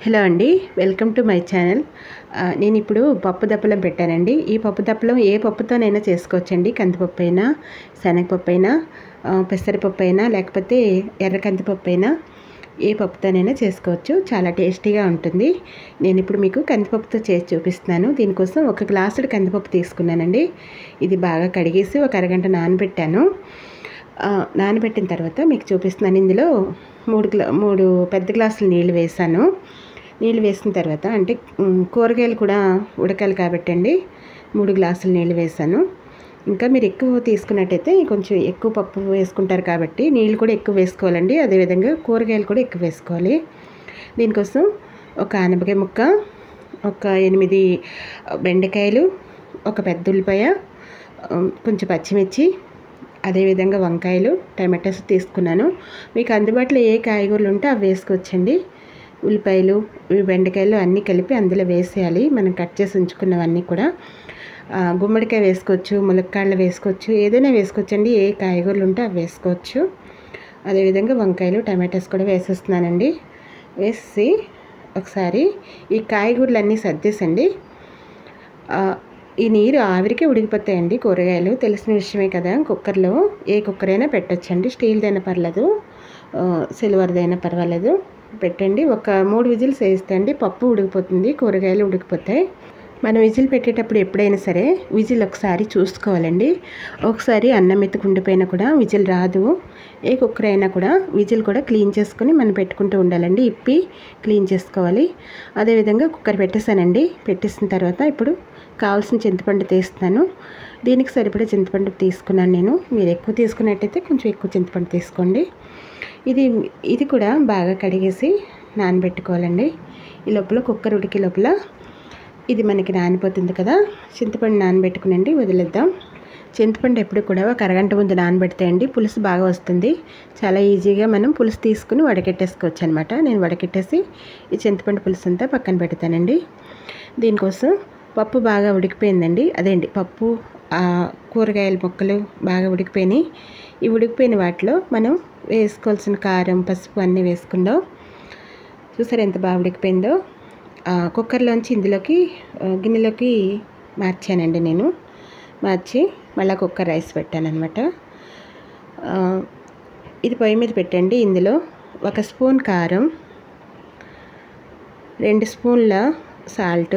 hello అండి welcome to my channel ఆ, నేను ఇప్పుడు పప్పు దప్పలం పెట్టానండి ఈ పప్పు దప్పలం ఏ పప్పుతోనైనా చేసుకోవచ్చండి కందిపప్పు అయినా శనగపప్పు అయినా ఆ, పెసరపప్పు అయినా లేకపోతే ఎర్ర కందిపప్పు అయినా ఏ పప్పుతోనైనా చేసుకోవచ్చు చాలా టేస్టీగా ఉంటుంది నేను ఇప్పుడు మీకు కందిపప్పుతో చేసి చూపిస్తున్నాను దీనికోసం ఒక గ్లాసుడు కందిపప్పు తీసుకున్నానండి ఇది బాగా కడిగేసి ఒక అరగంట నానబెట్టాను ఆ, నానబెట్టిన తర్వాత మీకు చూపిస్తున్నాను ఇందులో మూడు గ్లా మూడు పెద్ద గ్లాసులు నీళ్ళు వేసాను నీళ్ళు వేసిన తర్వాత అంటే ఉమ్, కూరగాయలు కూడా ఉడకాలి కాబట్టి అండి మూడు గ్లాసులు నీళ్ళు వేసాను ఇంకా మీరు ఎక్కువ తీసుకున్నట్టయితే కొంచెం ఎక్కువ పప్పు వేసుకుంటారు కాబట్టి నీళ్ళు కూడా ఎక్కువ వేసుకోవాలండి అదేవిధంగా కూరగాయలు కూడా ఎక్కువ వేసుకోవాలి దీనికోసం ఒక ఆనపకాయ ముక్క ఒక ఎనిమిది బెండకాయలు ఒక పెద్ద ఉల్లిపాయ ఉమ్, కొంచెం పచ్చిమిర్చి అదేవిధంగా వంకాయలు టమాటాస్ తీసుకున్నాను మీకు అందుబాటులో ఏ కాయగూరలు ఉంటే అవి వేసుకోవచ్చండి ఉల్లిపాయలు ఈ బెండకాయలు అన్నీ కలిపి అందులో వేసేయాలి మనం కట్ చేసి ఉంచుకున్నవన్నీ కూడా ఆ, గుమ్మడికాయ వేసుకోవచ్చు ములక్కాళ్ళు వేసుకోవచ్చు ఏదైనా వేసుకోవచ్చండి ఏ కాయగూరలు ఉంటే అవి వేసుకోవచ్చు అదేవిధంగా వంకాయలు టమాటాస్ కూడా వేసేస్తున్నానండి వేసి ఒకసారి ఈ కాయగూరలు అన్నీ సర్దేసండి ఆ, ఈ నీరు ఆవిరికే ఉడికిపోతాయండి కూరగాయలు తెలిసిన విషయమే కదా కుక్కర్లో ఏ కుక్కర్ అయినా పెట్టచ్చండి స్టీల్దైనా పర్లేదు ఆ, సిల్వర్దైనా పర్వాలేదు పెట్టండి ఒక మూడు విజిల్స్ వేస్తే అండి పప్పు ఉడికిపోతుంది కూరగాయలు ఉడికిపోతాయి మనం విజిల్ పెట్టేటప్పుడు ఎప్పుడైనా సరే విజిల్ ఒకసారి చూసుకోవాలండి ఒకసారి అన్నం ఎత్తుకుండిపోయినా కూడా విజిల్ రాదు ఏ కుక్కర్ అయినా కూడా విజిల్ కూడా క్లీన్ చేసుకొని మనం పెట్టుకుంటూ ఉండాలండి ఇప్పి క్లీన్ చేసుకోవాలి అదేవిధంగా కుక్కర్ పెట్టేశానండి పెట్టేసిన తర్వాత ఇప్పుడు కావాల్సిన చింతపండు తీస్తాను దీనికి సరిపడే చింతపండు తీసుకున్నాను నేను మీరు ఎక్కువ తీసుకున్నట్టయితే కొంచెం ఎక్కువ చింతపండు తీసుకోండి ఇది ఇది కూడా బాగా కడిగేసి నానబెట్టుకోవాలండి ఈ లోపల కుక్కర్ ఉడికే లోపల ఇది మనకి నానిపోతుంది కదా చింతపండు నానబెట్టుకునండి వదిలేద్దాం చింతపండు ఎప్పుడు కూడా ఒక అరగంట ముందు నానబెడితే అండి పులుసు బాగా వస్తుంది చాలా ఈజీగా మనం పులుసు తీసుకుని వడకెట్టేసుకోవచ్చు అనమాట నేను వడకెట్టేసి ఈ చింతపండు పులుసు అంతా పక్కన పెడతానండి దీనికోసం పప్పు బాగా ఉడికిపోయిందండి అదేంటి పప్పు ఆ కూరగాయల ముక్కలు బాగా ఉడికిపోయినాయి ఈ ఉడికిపోయిన వాటిలో మనం వేసుకోవాల్సిన కారం పసుపు అన్నీ వేసుకుందాం చూసారు ఎంత బాగా ఉడికిపోయిందో ఆ, కుక్కర్లోంచి ఇందులోకి ఆ, గిన్నెలోకి మార్చానండి నేను మార్చి మళ్ళీ కుక్కర్ రైస్ పెట్టాను అనమాట ఇది పొయ్యి మీద పెట్టండి ఇందులో ఒక స్పూన్ కారం రెండు స్పూన్ల సాల్ట్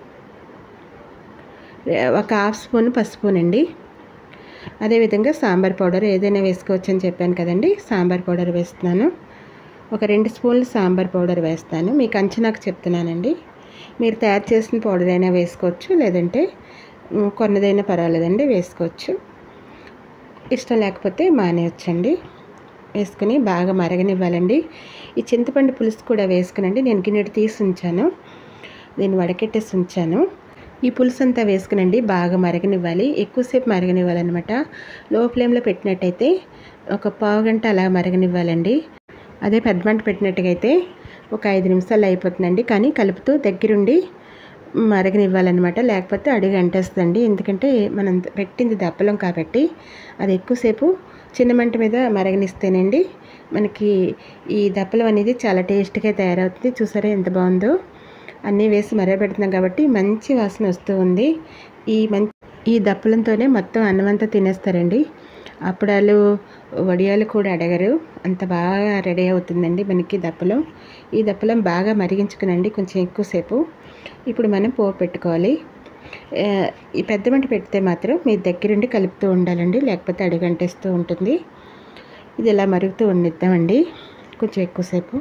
ఒక హాఫ్ స్పూన్ పసుపునండి అదేవిధంగా సాంబార్ పౌడర్ ఏదైనా వేసుకోవచ్చు అని చెప్పాను కదండి సాంబార్ పౌడర్ వేస్తున్నాను ఒక రెండు స్పూన్లు సాంబార్ పౌడర్ వేస్తాను మీకు అంచనాకు చెప్తున్నానండి మీరు తయారు చేసిన పౌడర్ అయినా వేసుకోవచ్చు లేదంటే ఉమ్, కొన్నదైనా పర్వాలేదండి వేసుకోవచ్చు ఇష్టం లేకపోతే మానేయచ్చండి వేసుకుని బాగా మరగనివ్వాలండి ఈ చింతపండు పులుసు కూడా వేసుకునండి నేను గిన్నెడు తీసి ఉంచాను దీన్ని వడకెట్టేసి ఉంచాను ఈ పులుసు అంతా వేసుకునండి బాగా మరగనివ్వాలి ఎక్కువసేపు మరగనివ్వాలన్నమాట లో ఫ్లేమ్లో పెట్టినట్టయితే ఒక పావు గంట అలా మరగనివ్వాలండి అదే పెద్ద మంట పెట్టినట్టుగా అయితే ఒక ఐదు నిమిషాలు అయిపోతుందండి కానీ కలుపుతూ దగ్గరుండి మరగనివ్వాలన్నమాట లేకపోతే అడుగు అంటేస్తుందండి ఎందుకంటే మనం పెట్టింది దప్పలం కాబట్టి అది ఎక్కువసేపు చిన్న మంట మీద మరగనిస్తేనండి మనకి ఈ దప్పలం అనేది చాలా టేస్ట్గా తయారవుతుంది చూసారా ఎంత బాగుందో అన్నీ వేసి మరగబెడుతున్నాం కాబట్టి మంచి వాసన వస్తూ ఉంది ఈ మంచి ఈ దప్పలంతోనే మొత్తం అన్నమంతా తినేస్తారండి అప్పడాలు వడియాలు కూడా అడగరు అంత బాగా రెడీ అవుతుందండి మనకి దప్పలం ఈ దప్పలం బాగా మరిగించుకునండి కొంచెం ఎక్కువసేపు ఇప్పుడు మనం పోపు పెట్టుకోవాలి ఆ, ఈ పెద్ద మంట పెడితే మాత్రం మీ దగ్గరుండి కలుపుతూ ఉండాలండి లేకపోతే అడుగంటేస్తూ ఉంటుంది ఇది ఇలా మరుగుతూ ఉండిద్దామండి కొంచెం ఎక్కువసేపు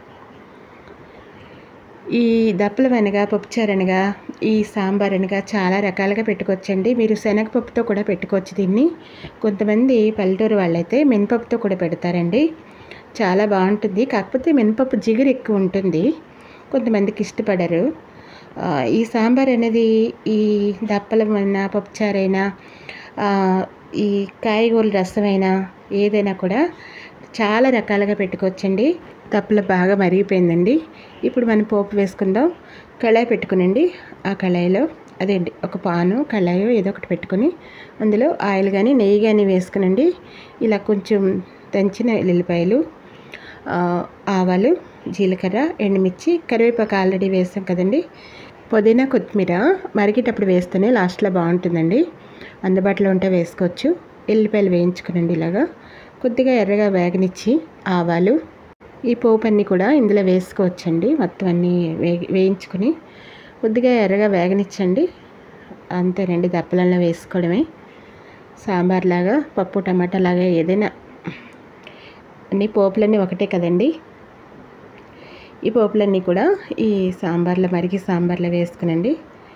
ఈ దప్పలం అనగా పప్పుచారు అనగా ఈ సాంబార్ అనగా చాలా రకాలుగా పెట్టుకోవచ్చండి మీరు శనగపప్పుతో కూడా పెట్టుకోవచ్చు దీన్ని కొంతమంది పల్లెటూరు వాళ్ళైతే మినపప్పుతో కూడా పెడతారండి చాలా బాగుంటుంది కాకపోతే మినపప్పు జిగురు ఎక్కువ ఉంటుంది కొంతమందికి ఇష్టపడరు ఆ, ఈ సాంబార్ అనేది ఈ దప్పలమైనా పప్పుచారైనా ఆ, ఈ కాయగూరల రసమైనా ఏదైనా కూడా చాలా రకాలుగా పెట్టుకోవచ్చండి తప్పల బాగా మరిగిపోయిందండి ఇప్పుడు మనం పోపు వేసుకుందాం కళాయి పెట్టుకునండి ఆ కళాయిలో అదేంటి ఒక పాను కళాయి ఏదో ఒకటి పెట్టుకొని అందులో ఆయిల్ కానీ నెయ్యి కానీ వేసుకునండి ఇలా కొంచెం దంచిన ఎల్లుల్లిపాయలు ఆ, ఆవాలు జీలకర్ర ఎండుమిర్చి కరివేపాకు ఆల్రెడీ వేసాం కదండి పుదీనా కొత్తిమీర మరిగేటప్పుడు వేస్తేనే లాస్ట్లో బాగుంటుందండి అందుబాటులో ఉంటే వేసుకోవచ్చు ఎల్లిపాయలు వేయించుకునండి ఇలాగా కొద్దిగా ఎర్రగా వేగనిచ్చి ఆవాలు ఈ పోపు అన్నీ కూడా ఇందులో వేసుకోవచ్చండి మొత్తం అన్నీ వే వేయించుకుని కొద్దిగా ఎర్రగా వేగనిచ్చండి అంతేనండి దప్పలంలో వేసుకోవడమే సాంబార్ లాగా పప్పు టమాటా లాగా ఏదైనా అన్ని పోపులన్నీ ఒకటే కదండి ఈ పోపులన్నీ కూడా ఈ సాంబార్లో మరిగి సాంబార్లో వేసుకునండి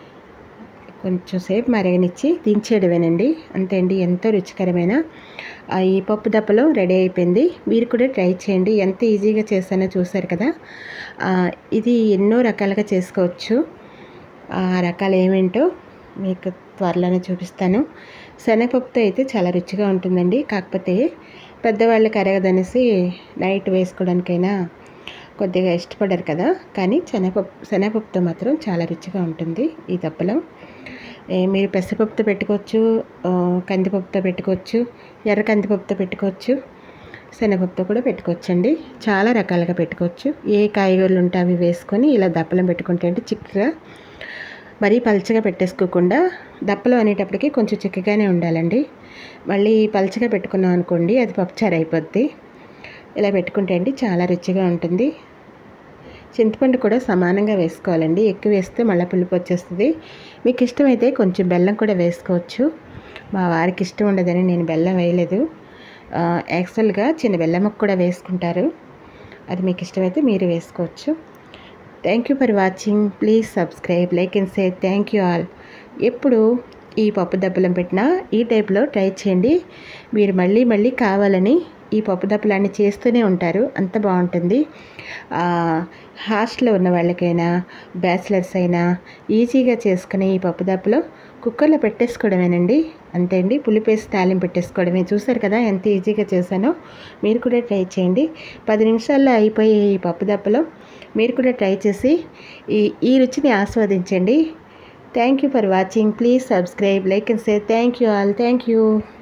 కొంచెం సేపు మరగనిచ్చి దించేయడమేనండి అంతే అండి ఎంతో రుచికరమైన ఆ ఈ పప్పు దప్పలో రెడీ అయిపోయింది మీరు కూడా ట్రై చేయండి ఎంత ఈజీగా చేశానో చూసారు కదా ఆ, ఇది ఎన్నో రకాలుగా చేసుకోవచ్చు ఆ రకాలు ఏమేంటో మీకు త్వరలోనే చూపిస్తాను శనగపప్పుతో అయితే చాలా రుచిగా ఉంటుందండి కాకపోతే పెద్దవాళ్ళకి అరగదనేసి నైట్ వేసుకోవడానికైనా కొద్దిగా ఇష్టపడరు కదా కానీ శనగపప్పు శనగపప్పుతో మాత్రం చాలా రుచిగా ఉంటుంది ఈ దప్పలం ఏ, మీరు పెసరపప్పుతో పెట్టుకోవచ్చు ఆ, కందిపప్పుతో పెట్టుకోవచ్చు ఎర్ర కందిపప్పుతో పెట్టుకోవచ్చు శనగపప్పుతో కూడా పెట్టుకోవచ్చండి చాలా రకాలుగా పెట్టుకోవచ్చు ఏ కాయగూరలు ఉంటే అవి వేసుకొని ఇలా దప్పలం పెట్టుకుంటే అంటే చిక్కగా మరీ పల్చగా పెట్టేసుకోకుండా దప్పలు అనేటప్పటికి కొంచెం చిక్కగానే ఉండాలండి మళ్ళీ పల్చగా పెట్టుకున్నాం అనుకోండి అది పప్పుచారు అయిపోద్ది ఇలా పెట్టుకుంటే అండి చాలా రుచిగా ఉంటుంది చింతపండు కూడా సమానంగా వేసుకోవాలండి ఎక్కువ వేస్తే మళ్ళీ పులుపు వచ్చేస్తుంది మీకు ఇష్టమైతే కొంచెం బెల్లం కూడా వేసుకోవచ్చు మా వారికి ఇష్టం ఉండదని నేను బెల్లం వేయలేదు ఆ, యాక్చువల్గా చిన్న బెల్లం ముక్క కూడా వేసుకుంటారు అది మీకు ఇష్టమైతే మీరు వేసుకోవచ్చు thank you for watching please subscribe like and say thank you all ఎప్పుడు ఈ పప్పు దెబ్బలం పెట్టినా ఈ టైప్లో ట్రై చేయండి మీరు మళ్ళీ మళ్ళీ కావాలని ఈ పప్పు దెబ్బలాన్ని చేస్తూనే ఉంటారు అంత బాగుంటుంది ఆ, హాస్టల్లో ఉన్న వాళ్ళకైనా బ్యాచిలర్స్ అయినా ఈజీగా చేసుకునే ఈ పప్పు దెబ్బలో కుక్కర్లో పెట్టేసుకోవడమేనండి అంతే అండి పులిపేసి తాలింపు పెట్టేసుకోవడమే చూసారు కదా ఎంత ఈజీగా చేశానో మీరు కూడా ట్రై చేయండి పది నిమిషాల్లో అయిపోయే ఈ పప్పు దెబ్బలో మీరు కూడా ట్రై చేసి ఈ ఈ రుచిని ఆస్వాదించండి thank you for watching please subscribe like and say thank you all thank you